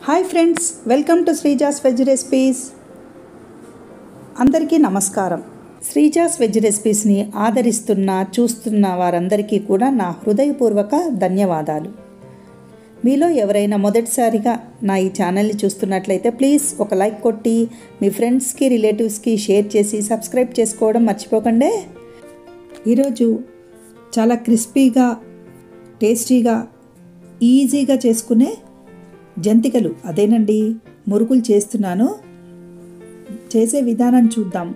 hi friends welcome to Srija's veg recipes అందరికీ నమస్కారం Sreeja's veg రెసిపీస్ని ఆదరిస్తున్న చూస్తున్న వారందరికీ కూడా నా హృదయపూర్వక ధన్యవాదాలు మీలో ఎవరైనా మొదటిసారిగా నా ఈ ఛానల్ని చూస్తున్నట్లయితే ప్లీజ్ ఒక లైక్ కొట్టి మీ ఫ్రెండ్స్కి రిలేటివ్స్కి షేర్ చేసి సబ్స్క్రైబ్ చేసుకోవడం మర్చిపోకండి ఈరోజు చాలా క్రిస్పీగా టేస్టీగా ఈజీగా చేసుకునే జంతికలు అదేనండి మురుకులు చేస్తున్నాను చేసే విధానం చూద్దాం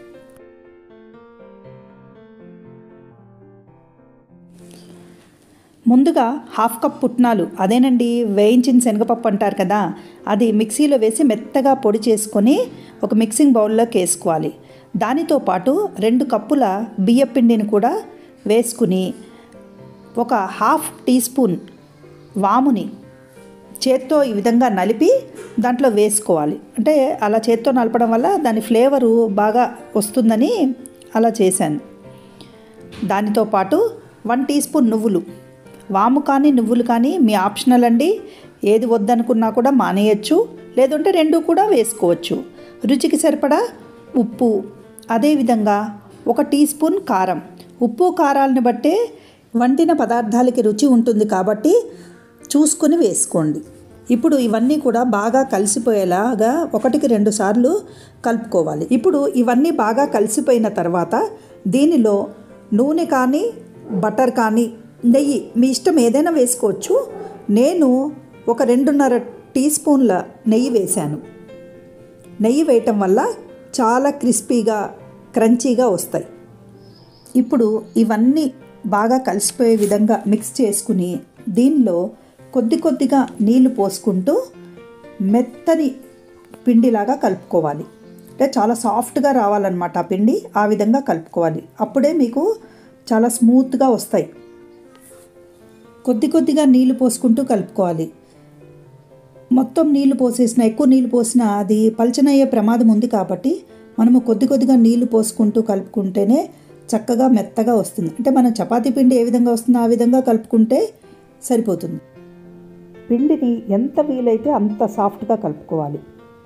ముందుగా హాఫ్ కప్ పుట్నాలు అదేనండి వేయించిన శనగపప్పు అంటారు కదా అది మిక్సీలో వేసి మెత్తగా పొడి చేసుకొని ఒక మిక్సింగ్ బౌల్లోకి వేసుకోవాలి దానితో పాటు రెండు కప్పుల బియ్యపిండిని కూడా వేసుకుని ఒక హాఫ్ టీ స్పూన్ వాముని చేత్తో ఈ విధంగా నలిపి దాంట్లో వేసుకోవాలి అంటే అలా చేత్తో నలపడం వల్ల దాని ఫ్లేవరు బాగా వస్తుందని అలా చేశాను దానితో పాటు వన్ టీ స్పూన్ నువ్వులు వాము కానీ నువ్వులు కానీ మీ ఆప్షనల్ అండి ఏది వద్దనుకున్నా కూడా మానేయచ్చు లేదంటే రెండు కూడా వేసుకోవచ్చు రుచికి సరిపడా ఉప్పు అదేవిధంగా ఒక టీ స్పూన్ కారం ఉప్పు కారాలను బట్టే వండిన పదార్థాలకి రుచి ఉంటుంది కాబట్టి చూసుకొని వేసుకోండి ఇప్పుడు ఇవన్నీ కూడా బాగా కలిసిపోయేలాగా ఒకటికి రెండు సార్లు కలుపుకోవాలి ఇప్పుడు ఇవన్నీ బాగా కలిసిపోయిన తర్వాత దీనిలో నూనె కానీ బటర్ కానీ నెయ్యి మీ ఇష్టం ఏదైనా వేసుకోవచ్చు నేను ఒక రెండున్నర టీ స్పూన్ల నెయ్యి వేశాను నెయ్యి వేయటం వల్ల చాలా క్రిస్పీగా క్రంచీగా వస్తాయి ఇప్పుడు ఇవన్నీ బాగా కలిసిపోయే విధంగా మిక్స్ చేసుకుని దీనిలో కొద్ది కొద్దిగా నీళ్లు పోసుకుంటూ మెత్తని పిండిలాగా కలుపుకోవాలి అంటే చాలా సాఫ్ట్గా రావాలన్నమాట ఆ పిండి ఆ విధంగా కలుపుకోవాలి అప్పుడే మీకు చాలా స్మూత్గా వస్తాయి కొద్ది కొద్దిగా నీళ్లు పోసుకుంటూ కలుపుకోవాలి మొత్తం నీళ్లు పోసేసిన ఎక్కువ నీళ్లు పోసినా అది పల్చనయ్యే ప్రమాదం ఉంది కాబట్టి మనము కొద్ది కొద్దిగా నీళ్లు పోసుకుంటూ కలుపుకుంటేనే చక్కగా మెత్తగా వస్తుంది అంటే మనం చపాతీ పిండి ఏ విధంగా వస్తుందో ఆ విధంగా కలుపుకుంటే సరిపోతుంది పిండిని ఎంత వీలైతే అంత సాఫ్ట్గా కలుపుకోవాలి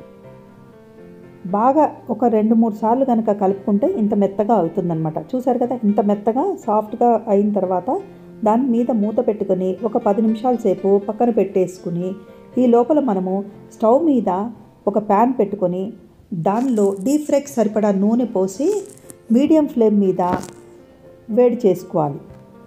బాగా ఒక రెండు మూడు సార్లు కనుక కలుపుకుంటే ఇంత మెత్తగా అవుతుందన్నమాట చూసారు కదా ఇంత మెత్తగా సాఫ్ట్గా అయిన తర్వాత దాని మీద మూత పెట్టుకొని ఒక పది నిమిషాల సేపు పక్కన పెట్టేసుకుని ఈ లోపల మనము స్టవ్ మీద ఒక ప్యాన్ పెట్టుకొని దానిలో డీప్ ఫ్రైకి సరిపడా నూనె పోసి మీడియం ఫ్లేమ్ మీద వేడి చేసుకోవాలి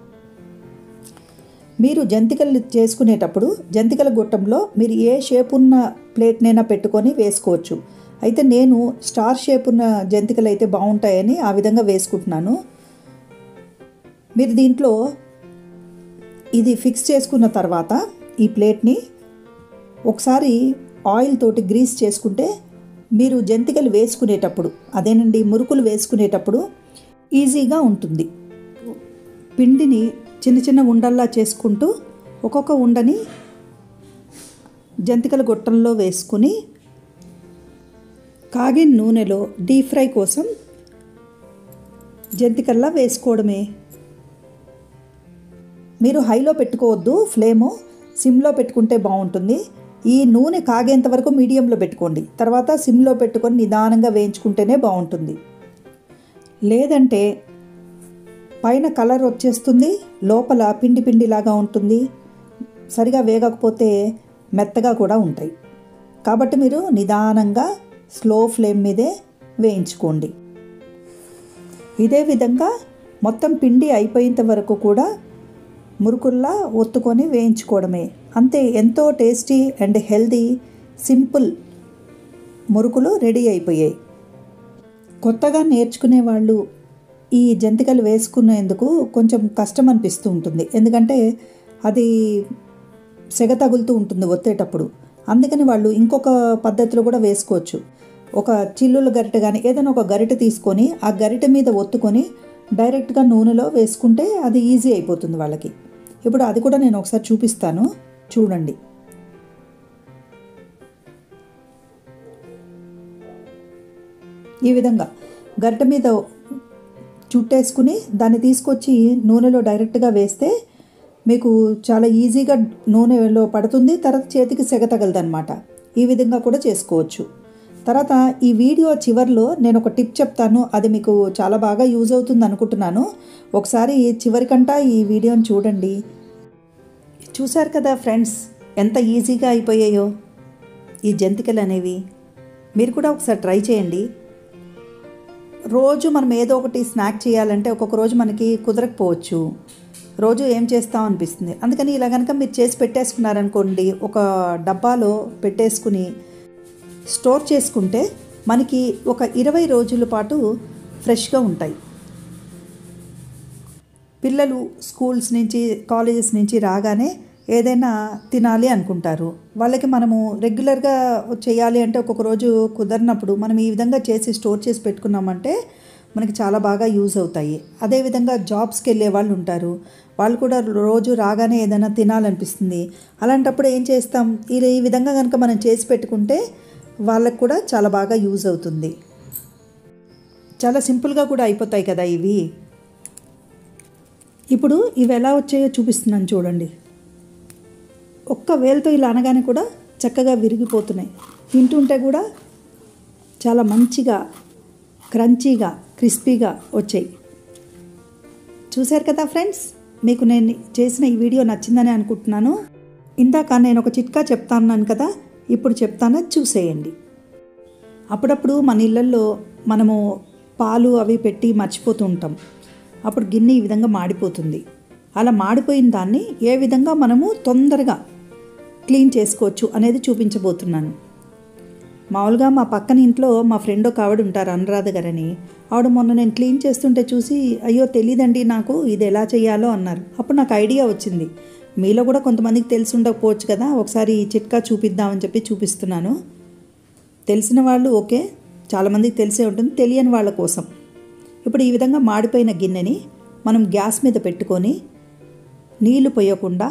మీరు జంతికలు చేసుకునేటప్పుడు జంతికల గుట్టంలో మీరు ఏ షేప్ ఉన్న ప్లేట్నైనా పెట్టుకొని వేసుకోవచ్చు అయితే నేను స్టార్ షేప్ ఉన్న జంతికలు అయితే బాగుంటాయని ఆ విధంగా వేసుకుంటున్నాను మీరు దీంట్లో ఇది ఫిక్స్ చేసుకున్న తర్వాత ఈ ప్లేట్ని ఒకసారి ఆయిల్ తోటి గ్రీస్ చేసుకుంటే మీరు జంతికలు వేసుకునేటప్పుడు అదేనండి మురుకులు వేసుకునేటప్పుడు ఈజీగా ఉంటుంది పిండిని చిన్న చిన్న ఉండల్లా చేసుకుంటూ ఒక్కొక్క ఉండని జంతికల గొట్టంలో వేసుకుని కాగిన నూనెలో డీప్ ఫ్రై కోసం జంతికల్లా వేసుకోవడమే మీరు హైలో పెట్టుకోవద్దు ఫ్లేము సిమ్లో పెట్టుకుంటే బాగుంటుంది ఈ నూనె కాగేంత వరకు మీడియంలో పెట్టుకోండి తర్వాత సిమ్లో పెట్టుకొని నిదానంగా వేయించుకుంటేనే బాగుంటుంది లేదంటే పైన కలర్ వచ్చేస్తుంది లోపల పిండి పిండిలాగా ఉంటుంది సరిగా వేగకపోతే మెత్తగా కూడా ఉంటాయి కాబట్టి మీరు నిదానంగా స్లో ఫ్లేమ్ మీదే వేయించుకోండి ఇదే విధంగా మొత్తం పిండి అయిపోయేంత వరకు కూడా మురుకుల్లా ఒత్తుకొని వేయించుకోవడమే అంతే ఎంతో టేస్టీ అండ్ హెల్దీ సింపుల్ మురుకులు రెడీ అయిపోయాయి కొత్తగా నేర్చుకునే వాళ్ళు ఈ జంతికలు వేసుకునేందుకు కొంచెం కష్టం అనిపిస్తూ ఉంటుంది ఎందుకంటే అది సెగ తగులుతూ ఉంటుంది ఒత్తేటప్పుడు అందుకని వాళ్ళు ఇంకొక పద్ధతిలో కూడా వేసుకోవచ్చు ఒక చిల్లుల గరిటె కానీ ఏదైనా ఒక గరిటె తీసుకొని ఆ గరిటె మీద ఒత్తుకొని డైరెక్ట్గా నూనెలో వేసుకుంటే అది ఈజీ అయిపోతుంది వాళ్ళకి ఇప్పుడు అది కూడా నేను ఒకసారి చూపిస్తాను చూడండి ఈ విధంగా గరిటె మీద చుట్టేసుకుని దాన్ని తీసుకొచ్చి నూనెలో డైరెక్ట్గా వేస్తే మీకు చాలా ఈజీగా నూనెలో పడుతుంది తర్వాత చేతికి సెగ తగలదనమాట ఈ విధంగా కూడా చేసుకోవచ్చు తర్వాత ఈ వీడియో చివరిలో నేను ఒక టిప్ చెప్తాను అది మీకు చాలా బాగా యూజ్ అవుతుంది అనుకుంటున్నాను ఒకసారి చివరికంటా ఈ వీడియోని చూడండి చూశారు కదా ఫ్రెండ్స్ ఎంత ఈజీగా అయిపోయాయో ఈ జంతికలు అనేవి మీరు కూడా ఒకసారి ట్రై చేయండి రోజు మనం ఏదో ఒకటి స్నాక్ చేయాలంటే ఒక్కొక్క రోజు మనకి కుదరకపోవచ్చు రోజు ఏం చేస్తాం అనిపిస్తుంది అందుకని ఇలా కనుక మీరు చేసి పెట్టేసుకున్నారనుకోండి ఒక డబ్బాలో పెట్టేసుకుని స్టోర్ చేసుకుంటే మనకి ఒక ఇరవై రోజుల పాటు ఫ్రెష్గా ఉంటాయి పిల్లలు స్కూల్స్ నుంచి కాలేజెస్ నుంచి రాగానే ఏదైనా తినాలి అనుకుంటారు వాళ్ళకి మనము రెగ్యులర్గా చేయాలి అంటే ఒక్కొక్క రోజు కుదరినప్పుడు మనం ఈ విధంగా చేసి స్టోర్ చేసి పెట్టుకున్నామంటే మనకి చాలా బాగా యూజ్ అవుతాయి అదేవిధంగా జాబ్స్కి వెళ్ళే వాళ్ళు ఉంటారు వాళ్ళు కూడా రోజు రాగానే ఏదైనా తినాలనిపిస్తుంది అలాంటప్పుడు ఏం చేస్తాం ఇలా ఈ విధంగా కనుక మనం చేసి పెట్టుకుంటే వాళ్ళకు కూడా చాలా బాగా యూజ్ అవుతుంది చాలా సింపుల్గా కూడా అయిపోతాయి కదా ఇవి ఇప్పుడు ఇవి ఎలా వచ్చాయో చూపిస్తున్నాను చూడండి ఒక్క వేలతో ఇలా అనగానే కూడా చక్కగా విరిగిపోతున్నాయి తింటుంటే కూడా చాలా మంచిగా క్రంచీగా క్రిస్పీగా వచ్చాయి చూశారు కదా ఫ్రెండ్స్ మీకు నేను చేసిన ఈ వీడియో నచ్చిందని అనుకుంటున్నాను ఇందాక నేను ఒక చిట్కా చెప్తాన్నాను కదా ఇప్పుడు చెప్తాను చూసేయండి అప్పుడప్పుడు మన ఇళ్ళల్లో మనము పాలు అవి పెట్టి మర్చిపోతూ ఉంటాం అప్పుడు గిన్నె ఈ విధంగా మాడిపోతుంది అలా మాడిపోయిన దాన్ని ఏ విధంగా మనము తొందరగా క్లీన్ చేసుకోవచ్చు అనేది చూపించబోతున్నాను మామూలుగా మా పక్కన ఇంట్లో మా ఫ్రెండ్ ఒక ఆవిడ ఉంటారు అనురాధ గారని ఆవిడ మొన్న నేను క్లీన్ చేస్తుంటే చూసి అయ్యో తెలియదండి నాకు ఇది ఎలా చేయాలో అన్నారు అప్పుడు నాకు ఐడియా వచ్చింది మీలో కూడా కొంతమందికి తెలిసి ఉండకపోవచ్చు కదా ఒకసారి ఈ చిట్కా చూపిద్దామని చెప్పి చూపిస్తున్నాను తెలిసిన వాళ్ళు ఓకే చాలామందికి తెలిసే ఉంటుంది తెలియని వాళ్ళ కోసం ఇప్పుడు ఈ విధంగా మాడిపోయిన గిన్నెని మనం గ్యాస్ మీద పెట్టుకొని నీళ్లు పోయకుండా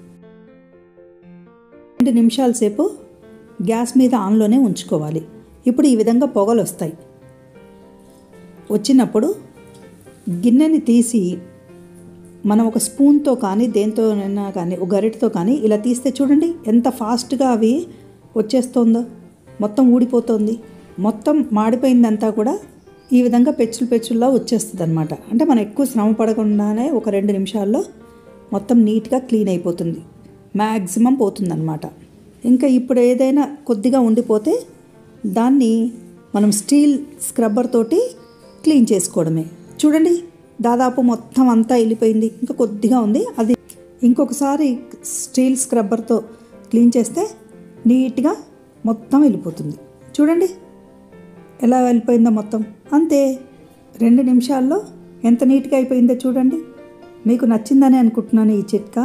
రెండు నిమిషాల సేపు గ్యాస్ మీద ఆన్లోనే ఉంచుకోవాలి ఇప్పుడు ఈ విధంగా పొగలు వస్తాయి వచ్చినప్పుడు గిన్నెని తీసి మనం ఒక స్పూన్తో కానీ దేంతోనైనా కానీ ఒక గరిటతో కానీ ఇలా తీస్తే చూడండి ఎంత ఫాస్ట్గా అవి వచ్చేస్తుందో మొత్తం ఊడిపోతుంది మొత్తం మాడిపోయిందంతా కూడా ఈ విధంగా పెచ్చులు పెచ్చుల్లా వచ్చేస్తుంది అనమాట అంటే మనం ఎక్కువ శ్రమ పడకుండానే ఒక రెండు నిమిషాల్లో మొత్తం నీట్గా క్లీన్ అయిపోతుంది మ్యాక్సిమం పోతుందన్నమాట ఇంకా ఇప్పుడు ఏదైనా కొద్దిగా ఉండిపోతే దాన్ని మనం స్టీల్ స్క్రబ్బర్ తోటి క్లీన్ చేసుకోవడమే చూడండి దాదాపు మొత్తం అంతా వెళ్ళిపోయింది ఇంకా కొద్దిగా ఉంది అది ఇంకొకసారి స్టీల్ స్క్రబ్బర్తో క్లీన్ చేస్తే నీట్గా మొత్తం వెళ్ళిపోతుంది చూడండి ఎలా వెళ్ళిపోయిందో మొత్తం అంతే రెండు నిమిషాల్లో ఎంత నీట్గా అయిపోయిందో చూడండి మీకు నచ్చిందని అనుకుంటున్నాను ఈ చిట్కా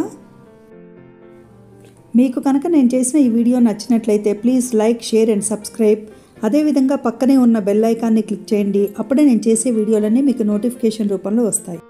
మీకు కనుక నేను చేసిన ఈ వీడియో నచ్చినట్లయితే please like share and subscribe అదేవిధంగా పక్కనే ఉన్న బెల్ ఐకాన్ని క్లిక్ చేయండి అప్పుడే నేను చేసే వీడియోలన్నీ మీకు నోటిఫికేషన్ రూపంలో వస్తాయి